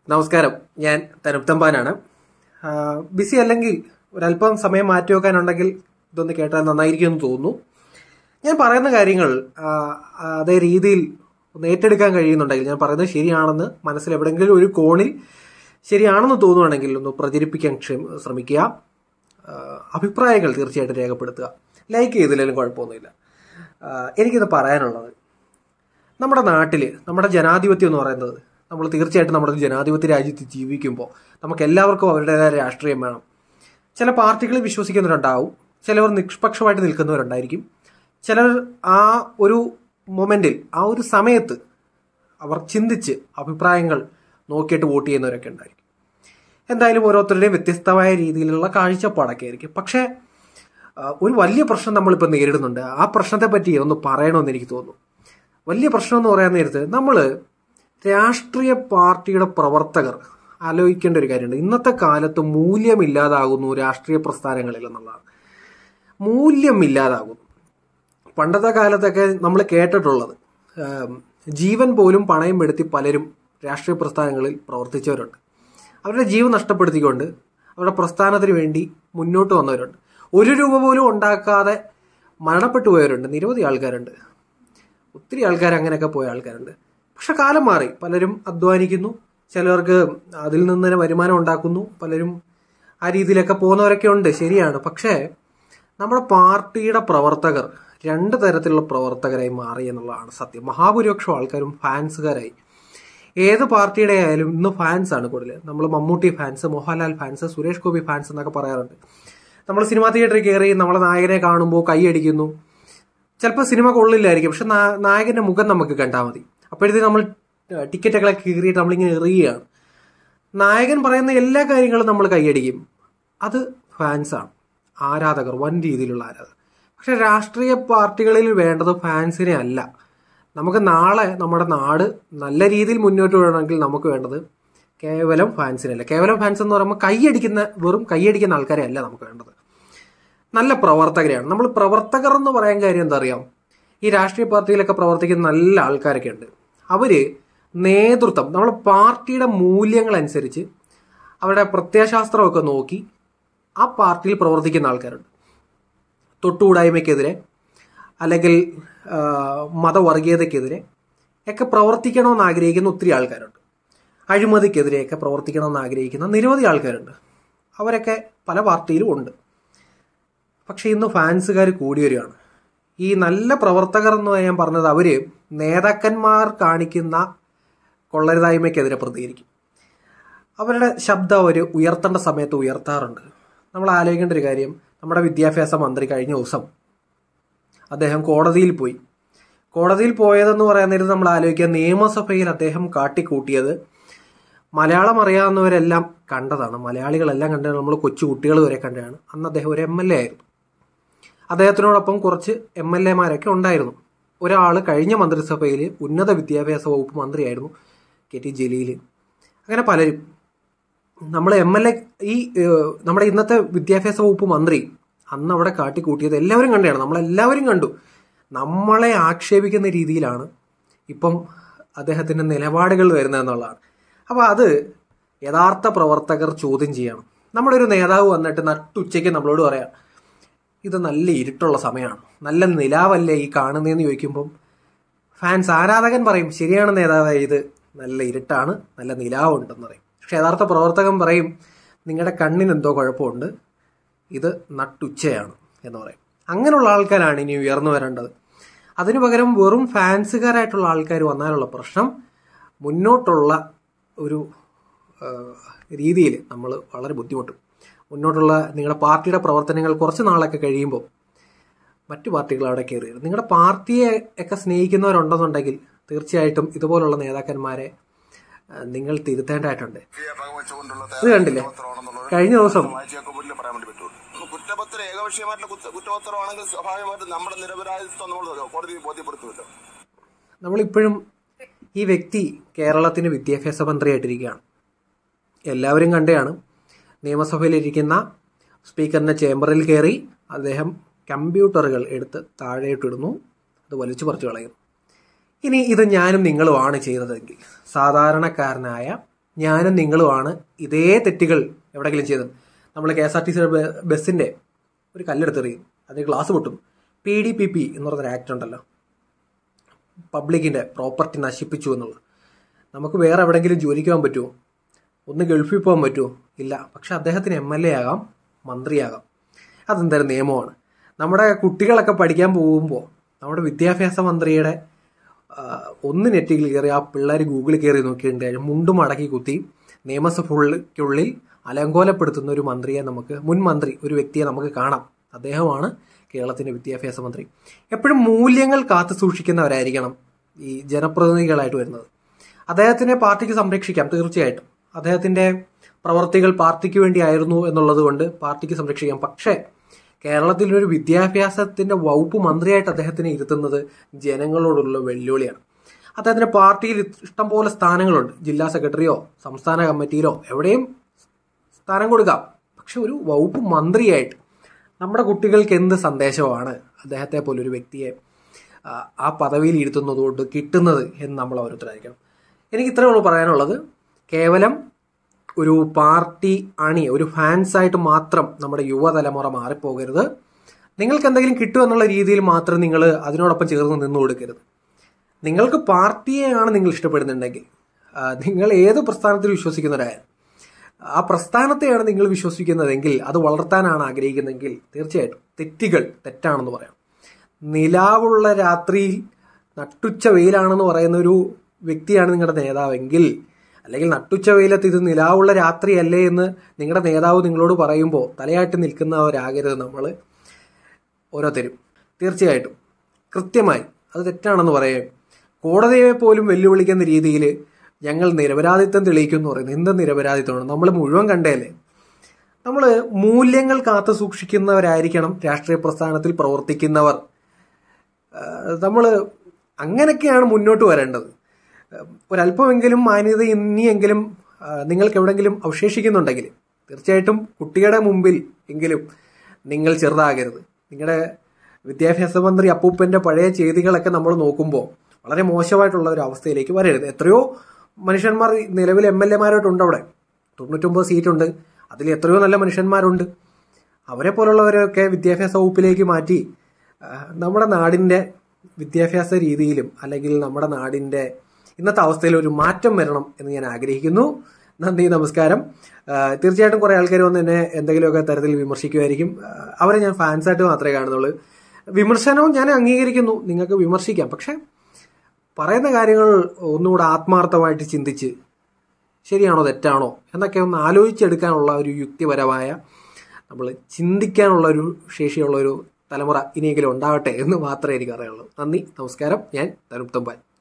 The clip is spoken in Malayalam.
നമസ്കാരം ഞാൻ തനുപ്തമ്പാനാണ് ബിസി അല്ലെങ്കിൽ ഒരല്പം സമയം മാറ്റി വെക്കാനുണ്ടെങ്കിൽ ഇതൊന്ന് കേട്ടാൽ നന്നായിരിക്കും എന്ന് തോന്നുന്നു ഞാൻ പറയുന്ന കാര്യങ്ങൾ ആ, അതേ രീതിയിൽ ഒന്ന് ഏറ്റെടുക്കാൻ കഴിയുന്നുണ്ടെങ്കിൽ ഞാൻ പറയുന്നത് ശരിയാണെന്ന് മനസ്സിൽ എവിടെയെങ്കിലും ഒരു കോണിൽ ശരിയാണെന്ന് തോന്നുവാണെങ്കിൽ ഒന്ന് പ്രചരിപ്പിക്കാൻ ക്ഷമ- ശ്രമിക്കുക ആ, അഭിപ്രായങ്ങൾ തീർച്ചയായിട്ടും രേഖപ്പെടുത്തുക ലൈക്ക് ചെയ്തില്ലെങ്കിലും കുഴപ്പമൊന്നുമില്ല ആ, എനിക്കിത് പറയാനുള്ളത് നമ്മുടെ നാട്ടിൽ നമ്മുടെ ജനാധിപത്യം എന്ന് പറയുന്നത് നമ്മൾ തീർച്ചയായിട്ടും നമ്മുടെ ഒരു ജനാധിപത്യ രാജ്യത്ത് ജീവിക്കുമ്പോൾ നമുക്ക് എല്ലാവർക്കും അവരുടേതായ രാഷ്ട്രീയം വേണം ചില പാർട്ടികളിൽ വിശ്വസിക്കുന്നവരുണ്ടാവും ചിലവർ നിഷ്പക്ഷമായിട്ട് നിൽക്കുന്നവരുണ്ടായിരിക്കും ചിലർ ആ ഒരു മൊമെന്റിൽ ആ ഒരു സമയത്ത് അവർ ചിന്തിച്ച് അഭിപ്രായങ്ങൾ നോക്കിയിട്ട് വോട്ട് ചെയ്യുന്നവരൊക്കെ ഉണ്ടായിരിക്കും എന്തായാലും ഓരോരുത്തരുടെയും വ്യത്യസ്തമായ രീതിയിലുള്ള കാഴ്ചപ്പാടൊക്കെ ആയിരിക്കും പക്ഷേ ആ, ഒരു വലിയ പ്രശ്നം നമ്മളിപ്പോൾ നേരിടുന്നുണ്ട് ആ പ്രശ്നത്തെ പറ്റി ഒന്ന് പറയണമെന്ന് എനിക്ക് തോന്നുന്നു വലിയ പ്രശ്നം എന്ന് പറയാൻ നേരത്ത് നമ്മൾ രാഷ്ട്രീയ പാർട്ടിയുടെ പ്രവർത്തകർ ആലോചിക്കേണ്ട ഒരു കാര്യമുണ്ട് ഇന്നത്തെ കാലത്ത് മൂല്യമില്ലാതാകുന്നു രാഷ്ട്രീയ പ്രസ്ഥാനങ്ങളിൽ എന്നുള്ളതാണ് മൂല്യമില്ലാതാകുന്നു പണ്ടത്തെ കാലത്തൊക്കെ നമ്മൾ കേട്ടിട്ടുള്ളത് ആം, ജീവൻ പോലും പണയം പെടുത്തി പലരും രാഷ്ട്രീയ പ്രസ്ഥാനങ്ങളിൽ പ്രവർത്തിച്ചവരുണ്ട് അവരുടെ ജീവൻ നഷ്ടപ്പെടുത്തിക്കൊണ്ട് അവരുടെ പ്രസ്ഥാനത്തിന് വേണ്ടി മുന്നോട്ട് വന്നവരുണ്ട് ഒരു രൂപ പോലും ഉണ്ടാക്കാതെ മരണപ്പെട്ടു പോയവരുണ്ട് നിരവധി ആൾക്കാരുണ്ട് ഒത്തിരി ആൾക്കാർ അങ്ങനെയൊക്കെ പോയ ആൾക്കാരുണ്ട് പക്ഷെ കാലം മാറി പലരും അധ്വാനിക്കുന്നു ചിലർക്ക് അതിൽ നിന്ന് തന്നെ വരുമാനം ഉണ്ടാക്കുന്നു പലരും ആ രീതിയിലൊക്കെ പോകുന്നവരൊക്കെ ഉണ്ട് ശരിയാണ് പക്ഷേ നമ്മുടെ പാർട്ടിയുടെ പ്രവർത്തകർ രണ്ട് തരത്തിലുള്ള പ്രവർത്തകരായി മാറി എന്നുള്ളതാണ് സത്യം മഹാഭൂരിപക്ഷം ആൾക്കാരും ഫാൻസുകാരായി ഏത് പാർട്ടിയുടെ ആയാലും ഇന്ന് ഫാൻസ് ആണ് കൂടുതൽ നമ്മൾ Mammootty fans Mohanlal fans Suresh Gopi fans എന്നൊക്കെ പറയാറുണ്ട് നമ്മൾ സിനിമാ തിയേറ്ററിൽ കയറി നമ്മളെ നായകനെ കാണുമ്പോൾ കൈയടിക്കുന്നു ചിലപ്പോൾ സിനിമ കൊള്ളില്ലായിരിക്കും പക്ഷെ നാ- നായകന്റെ മുഖം നമുക്ക് കണ്ടാൽ മതി അപ്പോഴത്തേക്ക് നമ്മൾ ടിക്കറ്റൊക്കെ കീറിയിട്ട് നമ്മളിങ്ങനെ എറിയുകയാണ് നായകൻ പറയുന്ന എല്ലാ കാര്യങ്ങളും നമ്മൾ കൈയടിക്കും അത് ഫാൻസാണ് ആരാധകർ വൻ രീതിയിലുള്ള ആരാധകർ പക്ഷെ രാഷ്ട്രീയ പാർട്ടികളിൽ വേണ്ടത് ഫാൻസിനെ അല്ല നമുക്ക് നാളെ നമ്മുടെ നാട് നല്ല രീതിയിൽ മുന്നോട്ട് പോകണമെങ്കിൽ നമുക്ക് വേണ്ടത് കേവലം ഫാൻസിനല്ല കേവലം ഫാൻസ് എന്ന് പറയുമ്പോൾ കൈയടിക്കുന്ന വെറും കൈയടിക്കുന്ന ആൾക്കാരെ അല്ല നമുക്ക് വേണ്ടത് നല്ല പ്രവർത്തകരെയാണ് നമ്മൾ പ്രവർത്തകർ എന്ന് പറയാൻ കാര്യം എന്താ അറിയാം ഈ രാഷ്ട്രീയ പാർട്ടിയിലൊക്കെ പ്രവർത്തിക്കുന്ന നല്ല ആൾക്കാരൊക്കെ ഉണ്ട് അവര് നേതൃത്വം നമ്മൾ പാർട്ടിയുടെ മൂല്യങ്ങൾ അനുസരിച്ച് അവരുടെ പ്രത്യയശാസ്ത്രമൊക്കെ നോക്കി ആ പാർട്ടിയിൽ പ്രവർത്തിക്കുന്ന ആൾക്കാരുണ്ട് തൊട്ടുകൂടായ്മയ്ക്കെതിരെ അല്ലെങ്കിൽ ആ, മതവർഗീയതയ്ക്കെതിരെ ഒക്കെ പ്രവർത്തിക്കണമെന്ന് ആഗ്രഹിക്കുന്ന ഒത്തിരി ആൾക്കാരുണ്ട് അഴിമതിക്കെതിരെയൊക്കെ പ്രവർത്തിക്കണമെന്ന് ആഗ്രഹിക്കുന്ന നിരവധി ആൾക്കാരുണ്ട് അവരൊക്കെ പല പാർട്ടിയിലും ഉണ്ട് പക്ഷെ ഇന്ന് ഫാൻസുകാർ കൂടി വരികയാണ് ഈ നല്ല പ്രവർത്തകർ എന്ന് ഞാൻ പറഞ്ഞത് അവര് നേതാക്കന്മാർ കാണിക്കുന്ന കൊള്ളരുതായ്മയ്ക്കെതിരെ പ്രതികരിക്കും അവരുടെ ശബ്ദം അവർ ഉയർത്തേണ്ട സമയത്ത് ഉയർത്താറുണ്ട് നമ്മൾ ആലോചിക്കേണ്ട ഒരു കാര്യം നമ്മുടെ വിദ്യാഭ്യാസ മന്ത്രി കഴിഞ്ഞ ദിവസം അദ്ദേഹം കോടതിയിൽ പോയി കോടതിയിൽ പോയതെന്ന് പറയാൻ നേരം നമ്മൾ ആലോചിക്കുക നിയമസഭയിൽ അദ്ദേഹം കാട്ടിക്കൂട്ടിയത് മലയാളം അറിയാവുന്നവരെല്ലാം കണ്ടതാണ് മലയാളികളെല്ലാം കണ്ടതാണ് നമ്മൾ കൊച്ചു കുട്ടികൾ വരെ കണ്ടതാണ് അന്ന് അദ്ദേഹം ഒരു എം എൽ എ ആയിരുന്നു അദ്ദേഹത്തിനോടൊപ്പം കുറച്ച് എം എൽ എമാരൊക്കെ ഉണ്ടായിരുന്നു ഒരാൾ കഴിഞ്ഞ മന്ത്രിസഭയിൽ ഉന്നത വിദ്യാഭ്യാസ വകുപ്പ് മന്ത്രിയായിരുന്നു കെ ടി ജലീൽ അങ്ങനെ പലരും നമ്മൾ എം എൽ എ ഈ ഏഹ്, നമ്മുടെ ഇന്നത്തെ വിദ്യാഭ്യാസ വകുപ്പ് മന്ത്രി അന്ന് അവിടെ കാട്ടിക്കൂട്ടിയത് എല്ലാവരും കണ്ടാണ് നമ്മളെല്ലാവരും കണ്ടു നമ്മളെ ആക്ഷേപിക്കുന്ന രീതിയിലാണ് ഇപ്പം അദ്ദേഹത്തിന്റെ നിലപാടുകൾ വരുന്നതെന്നുള്ളതാണ് അപ്പോൾ അത് യഥാർത്ഥ പ്രവർത്തകർ ചോദ്യം ചെയ്യണം നമ്മുടെ ഒരു നേതാവ് വന്നിട്ട് നട്ടുച്ചയ്ക്ക് നമ്മളോട് പറയാം ഇത് നല്ല ഇരുട്ടുള്ള സമയമാണ് നല്ല നിലാവല്ലേ ഈ കാണുന്നതെന്ന് ചോദിക്കുമ്പം ഫാൻസ് ആരാധകൻ പറയും ശരിയാണ് നേതാവേ ഇത് നല്ല ഇരുട്ടാണ് നല്ല നിലാവുണ്ടെന്ന് പറയും പക്ഷെ യഥാർത്ഥ പ്രവർത്തകൻ പറയും നിങ്ങളുടെ കണ്ണിന് എന്തോ കുഴപ്പമുണ്ട് ഇത് നട്ടുച്ചയാണ് എന്ന് പറയും അങ്ങനെയുള്ള ആൾക്കാരാണ് ഇനി ഉയർന്നു വരേണ്ടത് അതിനു പകരം വെറും ഫാൻസുകാരായിട്ടുള്ള ആൾക്കാർ വന്നാലുള്ള പ്രശ്നം മുന്നോട്ടുള്ള ഒരു രീതിയിൽ നമ്മൾ വളരെ ബുദ്ധിമുട്ടും മുന്നോട്ടുള്ള നിങ്ങളുടെ പാർട്ടിയുടെ പ്രവർത്തനങ്ങൾ കുറച്ച് നാളൊക്കെ കഴിയുമ്പോൾ മറ്റു പാർട്ടികൾ അവിടെ കയറി വരും നിങ്ങളുടെ പാർട്ടിയെ ഒക്കെ സ്നേഹിക്കുന്നവരുണ്ടെന്നുണ്ടെങ്കിൽ തീർച്ചയായിട്ടും ഇതുപോലുള്ള നേതാക്കന്മാരെ ആ, നിങ്ങൾ തിരുത്തേണ്ടതായിട്ടുണ്ട് ഇത് കണ്ടില്ലേ കഴിഞ്ഞ ദിവസം വായിച്ചേക്കോട്ടിൽ പറയാൻ വേണ്ടി പറ്റുള്ളൂ കുറ്റപത്രം ഏകപക്ഷീയമായിട്ടുള്ള കുറ്റ- കുറ്റപത്രമാണെങ്കിൽ സ്വാഭാവികമായിട്ടും നമ്മുടെ നിരപരാധിത്വം നമ്മൾ കോടതിയിൽ ബോധ്യപ്പെടുത്തുമല്ലോ നമ്മളിപ്പോഴും ഈ വ്യക്തി കേരളത്തിന് വിദ്യാഭ്യാസ മന്ത്രിയായിട്ടിരിക്കുകയാണ് എല്ലാവരും കണ്ടെയാണ് നിയമസഭയിലിരിക്കുന്ന സ്പീക്കറിന്റെ ചേംബറിൽ കയറി അദ്ദേഹം കമ്പ്യൂട്ടറുകൾ എടുത്ത് താഴെയിട്ടിടുന്നു അത് വലിച്ചു പറിച്ചു കളയുന്നു ഇനി ഇത് ഞാനും നിങ്ങളുമാണ് ചെയ്തതെങ്കിൽ സാധാരണക്കാരനായ ഞാനും നിങ്ങളുമാണ് ഇതേ തെറ്റുകൾ എവിടെയെങ്കിലും ചെയ്തത് നമ്മൾ K S R T C ബസ്സിൻ്റെ ഒരു കല്ലെടുത്തെറിയും അതിന് ഗ്ലാസ് പൊട്ടും പി ഡി പി പി എന്ന് പറഞ്ഞൊരു ആക്ട് ഉണ്ടല്ലോ പബ്ലിക്കിൻ്റെ പ്രോപ്പർട്ടി നശിപ്പിച്ചു എന്നുള്ളത് നമുക്ക് വേറെ എവിടെയെങ്കിലും ജോലിക്ക് പോകാൻ പറ്റുമോ ഒന്ന് ഗൾഫിൽ പോകാൻ പറ്റുമോ ഇല്ല പക്ഷെ അദ്ദേഹത്തിന് എം എൽ എ ആകാം മന്ത്രിയാകാം അതെന്തായാലും നിയമമാണ് നമ്മുടെ കുട്ടികളൊക്കെ പഠിക്കാൻ പോകുമ്പോൾ നമ്മുടെ വിദ്യാഭ്യാസ മന്ത്രിയുടെ ആ, ഒന്ന് നെറ്റിൽ കയറി ആ പിള്ളേർ ഗൂഗിളിൽ കയറി നോക്കിയിട്ടുണ്ടായിരുന്നു മുണ്ടും മടക്കി കുത്തി നിയമസഭയ്ക്കുള്ളിൽ അലങ്കോലപ്പെടുത്തുന്ന ഒരു മന്ത്രിയെ നമുക്ക് മുൻ മന്ത്രി ഒരു വ്യക്തിയെ നമുക്ക് കാണാം അദ്ദേഹമാണ് കേരളത്തിന്റെ വിദ്യാഭ്യാസ മന്ത്രി എപ്പോഴും മൂല്യങ്ങൾ കാത്തു സൂക്ഷിക്കുന്നവരായിരിക്കണം ഈ ജനപ്രതിനിധികളായിട്ട് വരുന്നത് അദ്ദേഹത്തിനെ പാർട്ടിക്ക് സംരക്ഷിക്കാം തീർച്ചയായിട്ടും അദ്ദേഹത്തിന്റെ പ്രവർത്തികൾ പാർട്ടിക്ക് വേണ്ടിയായിരുന്നു എന്നുള്ളത് കൊണ്ട് പാർട്ടിക്ക് സംരക്ഷിക്കാം പക്ഷേ കേരളത്തിൽ ഒരു വിദ്യാഭ്യാസത്തിന്റെ വകുപ്പ് മന്ത്രിയായിട്ട് അദ്ദേഹത്തിനെ ഇരുത്തുന്നത് ജനങ്ങളോടുള്ള വെല്ലുവിളിയാണ് അദ്ദേഹത്തിന് പാർട്ടിയിൽ ഇഷ്ടംപോലെ സ്ഥാനങ്ങളുണ്ട് ജില്ലാ സെക്രട്ടറിയോ സംസ്ഥാന കമ്മിറ്റിയിലോ എവിടെയും സ്ഥാനം കൊടുക്കാം പക്ഷെ ഒരു വകുപ്പ് മന്ത്രിയായിട്ട് നമ്മുടെ കുട്ടികൾക്ക് എന്ത് സന്ദേശമാണ് അദ്ദേഹത്തെ പോലൊരു വ്യക്തിയെ ആ, ആ പദവിയിൽ ഇരുത്തുന്നതുകൊണ്ട് കിട്ടുന്നത് എന്ന് നമ്മൾ ഓരോരുത്തരായിരിക്കണം എനിക്ക് ഇത്രയേ ഉള്ളൂ പറയാനുള്ളത് കേവലം ഒരു പാർട്ടി അണി ഒരു ഫാൻസായിട്ട് മാത്രം നമ്മുടെ യുവതലമുറ മാറിപ്പോകരുത് നിങ്ങൾക്ക് എന്തെങ്കിലും കിട്ടുമെന്നുള്ള രീതിയിൽ മാത്രം നിങ്ങൾ അതിനോടൊപ്പം ചേർന്ന് നിന്നു കൊടുക്കരുത് നിങ്ങൾക്ക് പാർട്ടിയെയാണ് നിങ്ങൾ ഇഷ്ടപ്പെടുന്നുണ്ടെങ്കിൽ ആ, നിങ്ങൾ ഏത് പ്രസ്ഥാനത്തിൽ വിശ്വസിക്കുന്നവരായാലും ആ പ്രസ്ഥാനത്തെയാണ് നിങ്ങൾ വിശ്വസിക്കുന്നതെങ്കിൽ അത് വളർത്താനാണ് ആഗ്രഹിക്കുന്നതെങ്കിൽ തീർച്ചയായിട്ടും തെറ്റുകൾ തെറ്റാണെന്ന് പറയാം നിലാവുള്ള രാത്രിയിൽ നട്ടുച്ച വെയിലാണെന്ന് പറയുന്ന ഒരു വ്യക്തിയാണ് നിങ്ങളുടെ നേതാവെങ്കിൽ അല്ലെങ്കിൽ നട്ടുച്ച വെയിലത്ത് ഇത് നിലാവുള്ള രാത്രിയല്ലേ എന്ന് നിങ്ങളുടെ നേതാവ് നിങ്ങളോട് പറയുമ്പോൾ തലയാട്ടി നിൽക്കുന്നവരാകരുത് നമ്മൾ ഓരോരുത്തരും തീർച്ചയായിട്ടും കൃത്യമായി അത് തെറ്റാണെന്ന് പറയാം കോടതിയെ പോലും വെല്ലുവിളിക്കുന്ന രീതിയിൽ ഞങ്ങൾ നിരപരാധിത്വം തെളിയിക്കുമെന്ന് പറയുന്നത് എന്ത് നിരപരാധിത്വമാണ് നമ്മൾ മുഴുവൻ കണ്ടേലേ നമ്മൾ മൂല്യങ്ങൾ കാത്തു സൂക്ഷിക്കുന്നവരായിരിക്കണം രാഷ്ട്രീയ പ്രസ്ഥാനത്തിൽ പ്രവർത്തിക്കുന്നവർ നമ്മൾ അങ്ങനെയൊക്കെയാണ് മുന്നോട്ട് വരേണ്ടത് ആഹ് ഒരല്പമെങ്കിലും മാന്യത ഇനിയെങ്കിലും ആഹ് നിങ്ങൾക്ക് എവിടെങ്കിലും അവശേഷിക്കുന്നുണ്ടെങ്കിൽ തീർച്ചയായിട്ടും കുട്ടിയുടെ മുമ്പിൽ എങ്കിലും നിങ്ങൾ ചെറുതാകരുത് നിങ്ങളുടെ വിദ്യാഭ്യാസ മന്ത്രി അപ്പൂപ്പന്റെ പഴയ ചെയ്തികളൊക്കെ നമ്മൾ നോക്കുമ്പോൾ വളരെ മോശമായിട്ടുള്ള ഒരു അവസ്ഥയിലേക്ക് വരരുത് എത്രയോ മനുഷ്യന്മാർ നിലവിൽ എം എൽ എമാരായിട്ടുണ്ട് അവിടെ തൊണ്ണൂറ്റൊമ്പത് സീറ്റുണ്ട് അതിൽ എത്രയോ നല്ല മനുഷ്യന്മാരുണ്ട് അവരെ പോലുള്ളവരെയൊക്കെ വിദ്യാഭ്യാസ വകുപ്പിലേക്ക് മാറ്റി ആ, നമ്മുടെ നാടിന്റെ വിദ്യാഭ്യാസ രീതിയിലും അല്ലെങ്കിൽ നമ്മുടെ നാടിന്റെ ഇന്നത്തെ അവസ്ഥയിൽ ഒരു മാറ്റം വരണം എന്ന് ഞാൻ ആഗ്രഹിക്കുന്നു നന്ദി നമസ്കാരം ആ, തീർച്ചയായിട്ടും കുറെ ആൾക്കാർ വന്ന് എന്നെ എന്തെങ്കിലുമൊക്കെ തരത്തിൽ വിമർശിക്കുമായിരിക്കും ആ, അവരെ ഞാൻ ഫാൻസായിട്ട് മാത്രമേ കാണുന്നുള്ളൂ വിമർശനവും ഞാൻ അംഗീകരിക്കുന്നു നിങ്ങൾക്ക് വിമർശിക്കാം പക്ഷെ പറയുന്ന കാര്യങ്ങൾ ഒന്നുകൂടെ ആത്മാർത്ഥമായിട്ട് ചിന്തിച്ച് ശരിയാണോ തെറ്റാണോ എന്നൊക്കെ ഒന്ന് ആലോചിച്ചെടുക്കാനുള്ള ഒരു യുക്തിപരമായ നമ്മൾ ചിന്തിക്കാനുള്ള ഒരു ശേഷിയുള്ള ഒരു തലമുറ ഇനിയെങ്കിലും ഉണ്ടാവട്ടെ എന്ന് മാത്രമേ എനിക്ക് അറിയുള്ളൂ നന്ദി നമസ്കാരം ഞാൻ തരുപ്തമ്പാൻ